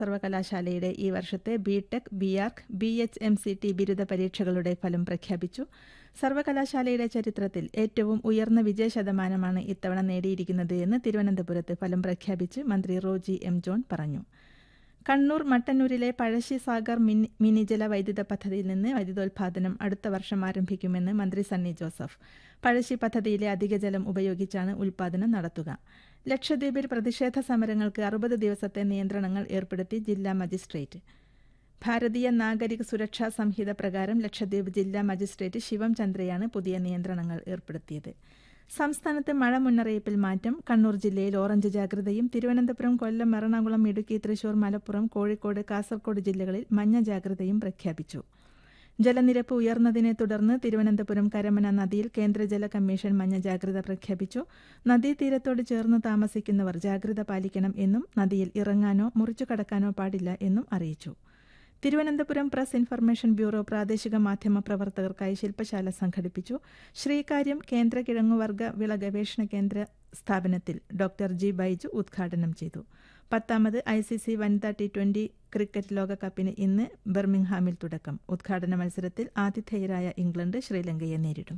സർവകലാശാലയുടെ ഈ വർഷത്തെ B tech B arch B H M C T ബിരുദ പരീക്ഷകളുടെ ഫലം പ്രഖ്യാപിച്ചു സർവകലാശാലയുടെ ചരിത്രത്തിൽ ഏറ്റവും ഉയർന്ന വിജയശതമാനമാണ് ഇത്തവണ നേടിയിരിക്കുന്നത് എന്ന് തിരുവനന്തപുരത്ത് ഫലം പ്രഖ്യാപിച്ച് മന്ത്രി റോജി എം ജോൺ പറഞ്ഞു കണ്ണൂർ മട്ടന്നൂരിലെ പഴശ്ശി സാഗർ മിനി മിനിജല വൈദ്യുത പദ്ധതിയിൽ നിന്ന് വൈദ്യുതോൽപാദനം അടുത്ത വർഷം ആരംഭിക്കുമെന്ന് മന്ത്രി സണ്ണി ജോസഫ് പഴശ്ശി പദ്ധതിയിലെ അധിക ജലം ഉപയോഗിച്ചാണ് ഉൽപാദനം നടത്തുക ലക്ഷദ്വീപിൽ പ്രതിഷേധ സമരങ്ങൾക്ക് അറുപത് ദിവസത്തെ നിയന്ത്രണങ്ങൾ ഏർപ്പെടുത്തി ജില്ലാ മജിസ്ട്രേറ്റ് ഭാരതീയ നാഗരിക സുരക്ഷാ സംഹിത പ്രകാരം ലക്ഷദ്വീപ് ജില്ലാ മജിസ്ട്രേറ്റ് ശിവം ചന്ദ്രയാണ് പുതിയ നിയന്ത്രണങ്ങൾ ഏർപ്പെടുത്തിയത് സംസ്ഥാനത്ത് മഴ മുന്നറിയിപ്പിൽ മാറ്റം കണ്ണൂർ ജില്ലയിൽ ഓറഞ്ച് ജാഗ്രതയും തിരുവനന്തപുരം കൊല്ലം എറണാകുളം ഇടുക്കി തൃശൂർ മലപ്പുറം കോഴിക്കോട് കാസർഗോഡ് ജില്ലകളിൽ മഞ്ഞ ജാഗ്രതയും പ്രഖ്യാപിച്ചു ജലനിരപ്പ് ഉയർന്നതിനെ തുടർന്ന് തിരുവനന്തപുരം കരമന നദിയിൽ കേന്ദ്ര ജല കമ്മീഷൻ മഞ്ഞ ജാഗ്രത പ്രഖ്യാപിച്ചു നദീതീരത്തോട് ചേർന്ന് താമസിക്കുന്നവർ ജാഗ്രത പാലിക്കണം എന്നും നദിയിൽ ഇറങ്ങാനോ മുറിച്ചു കടക്കാനോ പാടില്ല എന്നും അറിയിച്ചു തിരുവനന്തപുരം പ്രസ് ഇൻഫർമേഷൻ ബ്യൂറോ പ്രാദേശിക മാധ്യമ പ്രവർത്തകർക്കായി ശില്പശാല സംഘടിപ്പിച്ചു ശ്രീകാര്യം കേന്ദ്ര കിഴങ്ങുവർഗ വിള ഗവേഷണ കേന്ദ്ര സ്ഥാപനത്തിൽ ഡോക്ടർ ജി ബൈജു ഉദ്ഘാടനം ചെയ്തു പത്താമത് ഐ സി സി വനിതാ ടി ട്വന്റി ക്രിക്കറ്റ് ലോകകപ്പിന് ഇന്ന് ബർമിംഗ്ഹാമിൽ തുടക്കം ഉദ്ഘാടന മത്സരത്തിൽ ആതിഥേയരായ ഇംഗ്ലണ്ട് ശ്രീലങ്കയെ നേരിടും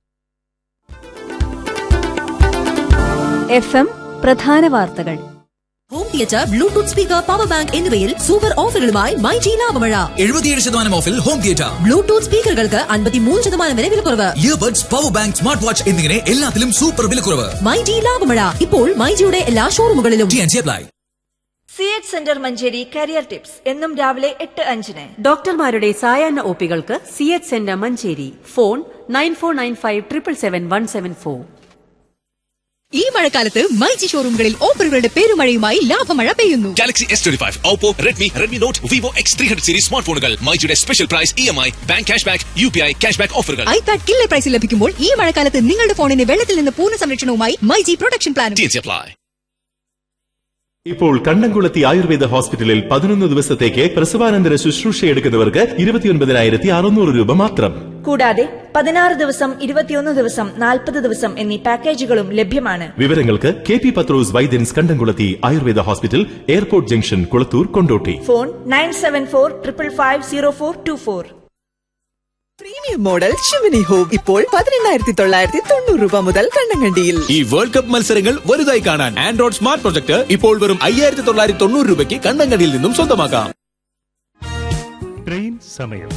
എഫ് എം പ്രധാന വാർത്തകൾ home theatre bluetooth speaker power bank എന്നിവയിൽ സൂപ്പർ ഓഫറുകളുമായി മൈ ജി ലാഭമഴ എഴുപത്തിയേഴ് ശതമാനം ഓഫിൽ ഹോം തിയേറ്റർ ബ്ലൂടൂത്ത് സ്പീക്കറുകൾക്ക് അൻപത്തിമൂന്ന് ശതമാനം വരെ വിലക്കുറവ് earbuds power bank smart watch എന്നിങ്ങനെ എല്ലാത്തിലും സൂപ്പർ വിലക്കുറവ് മൈ ജി ലാഭമഴ ഇപ്പോൾ മൈ ജിയുടെ എല്ലാ ഷോറൂമുകളിലും T and C apply C H centre Manjeri career tips എന്നും രാവിലെ എട്ട് അഞ്ചിന് ഡോക്ടർമാരുടെ സായാഹ്ന ഒപികൾക്ക് C H centre Manjeri phone nine four nine five triple seven one seven four ഈ മഴക്കാലത്ത് മൈ ജി ഷോറൂമുകളിൽ ഓഫറുകളുടെ പേരുമഴയുമായി ലാഭമഴ പെയ്യുന്നു Galaxy S twenty five Oppo Redmi Redmi note Vivo X three hundred series smart ഫോണുകൾ മൈജിയുടെ special price E M I bank cash back U P I cash back ഓഫറുകൾ ഐപാഡ് കില്ലെ പ്രൈസിൽ ലഭിക്കുമ്പോൾ ഈ മഴക്കാലത്ത് നിങ്ങളുടെ ഫോണിന് വെള്ളത്തിൽ നിന്ന് പൂർണ്ണ സംരക്ഷണവുമായി മൈ ജി പ്രൊട്ടക്ഷൻ പ്ലാനും ടി എൻ സി അപ്ലൈ ഇപ്പോൾ കണ്ടംകുളത്തി ആയുർവേദ ഹോസ്പിറ്റലിൽ പതിനൊന്ന് ദിവസത്തേക്ക് പ്രസവാനന്തര ശുശ്രൂഷ എടുക്കുന്നവർക്ക് ഇരുപത്തിയൊൻപതിനായിരത്തി അറുന്നൂറ് രൂപ മാത്രം കൂടാതെ പതിനാറ് ദിവസം ഇരുപത്തിയൊന്ന് ദിവസം നാൽപ്പത് ദിവസം എന്നീ പാക്കേജുകളും ലഭ്യമാണ് വിവരങ്ങൾക്ക് K P Pathros Vaidyans Kandamkulathi Ayurveda hospital airport junction Kulathur Kondotty phone nine seven four triple five zero four two four premium model ഷിമിനി ഹോം ഇപ്പോൾ പതിനെണ്ണായിരത്തി തൊള്ളായിരത്തി തൊണ്ണൂറ് രൂപ മുതൽ കണ്ണങ്കണ്ടിയിൽ ഈ വേൾഡ് കപ്പ് മത്സരങ്ങൾ വലുതായി കാണാൻ ആൻഡ്രോയിഡ് സ്മാർട്ട് പ്രൊജക്ട് ഇപ്പോൾ വെറും അയ്യായിരത്തി തൊള്ളായിരത്തി തൊണ്ണൂറ് രൂപയ്ക്ക് കണ്ണങ്കടിയിൽ നിന്നും സ്വന്തമാക്കാം ട്രെയിൻ സമയം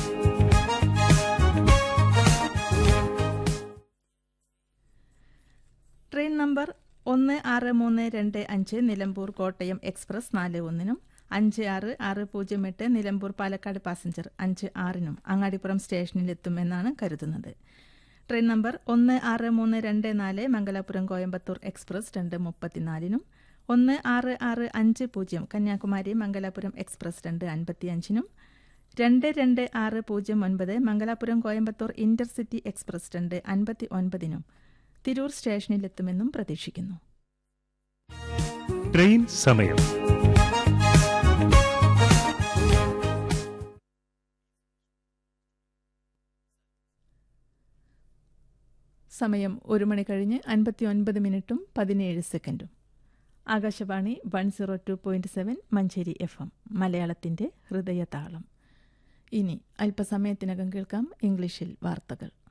ട്രെയിൻ നമ്പർ ഒന്ന് ആറ് മൂന്ന് രണ്ട് അഞ്ച് നിലമ്പൂർ കോട്ടയം എക്സ്പ്രസ് നാല് ഒന്നിനും അഞ്ച് ആറ് ആറ് പൂജ്യം എട്ട് നിലമ്പൂർ പാലക്കാട് പാസഞ്ചർ അഞ്ച് ആറിനും അങ്ങാടിപ്പുറം സ്റ്റേഷനിലെത്തും എന്നാണ് കരുതുന്നത് ട്രെയിൻ നമ്പർ ഒന്ന് ആറ് മൂന്ന് രണ്ട് നാല് മംഗലാപുരം കോയമ്പത്തൂർ എക്സ്പ്രസ് രണ്ട് മുപ്പത്തിനാലിനും ഒന്ന് ആറ് ആറ് അഞ്ച് പൂജ്യം കന്യാകുമാരി മംഗലാപുരം എക്സ്പ്രസ് രണ്ട് അൻപത്തിയഞ്ചിനും രണ്ട് രണ്ട് ആറ് പൂജ്യം ഒൻപത് മംഗലാപുരം കോയമ്പത്തൂർ ഇന്റർസിറ്റി എക്സ്പ്രസ് രണ്ട് അൻപത്തി ഒൻപതിനും തിരൂർ സ്റ്റേഷനിലെത്തുമെന്നും പ്രതീക്ഷിക്കുന്നു ട്രെയിൻ സമയം സമയം ഒരു മണി കഴിഞ്ഞ് അൻപത്തി ഒൻപത് മിനിറ്റും പതിനേഴ് സെക്കൻഡും Akashvani one zero two point seven Manjeri F M മലയാളത്തിൻ്റെ ഹൃദയതാളം ഇനി അല്പസമയത്തിനകം കേൾക്കാം ഇംഗ്ലീഷിൽ വാർത്തകൾ